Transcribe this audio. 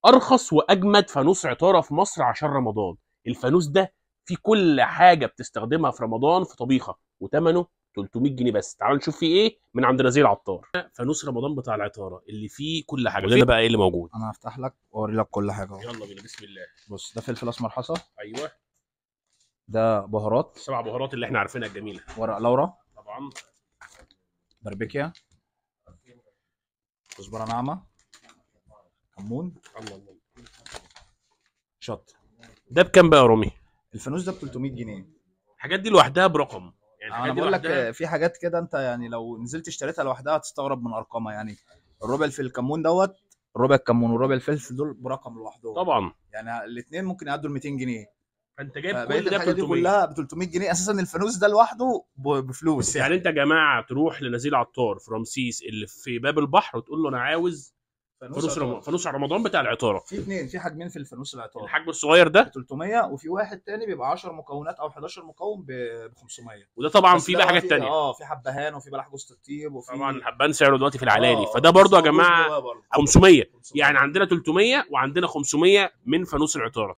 ارخص واجمد فانوس عطاره في مصر عشان رمضان الفانوس ده فيه كل حاجه بتستخدمها في رمضان في طبيخه وثمنه 300 جنيه بس تعالوا نشوف فيه ايه من عند نزيل عطار فانوس رمضان بتاع العطاره اللي فيه كل حاجه قول لنا بقى ايه اللي موجود انا هفتح لك واوري لك كل حاجه اهو يلا بينا بسم الله بص ده فلفل اسمر حصى ايوه ده بهارات السبع بهارات اللي احنا عارفينها الجميله ورق لورا طبعا بربكيا كزبره ناعمه كمون الله الله شط ده بكام بقى يا رامي الفانوس ده ب 300 جنيه الحاجات دي لوحدها برقم يعني انا الحاجات دي بقول لك لوحدها- آه، في حاجات كده انت يعني لو نزلت اشتريتها لوحدها هتستغرب من ارقامها يعني الربع في الكمون دوت ربع الكمون وربع الفلفل دول برقم لوحدهم طبعا يعني الاثنين ممكن يعدوا ال 200 جنيه فانت جايب فبقيت كل ده ب الحاجه دي 300 كلها ب 300 جنيه اساسا الفانوس ده لوحده ب- بفلوس يعني يعني انت يا جماعه تروح لنزيل عطار في رمسيس اللي في باب البحر وتقول له انا عاوز فانوس رم... عطار. فانوس رمضان بتاع العطاره في اثنين في حجمين في الفانوس العطار الحجم الصغير ده 300 وفي واحد تاني بيبقى 10 مكونات او 11 مكون ب 500 وده طبعا بس في ده بقى حاجات في- تانية اه في حبهان وفي بلح جوز الطيب وفي طبعا الحبان سعره دلوقتي في العلالي آه، فده برضو يا بس موجود جماعه جواه برضه. 500 500. يعني عندنا 300 وعندنا 500 من فانوس العطاره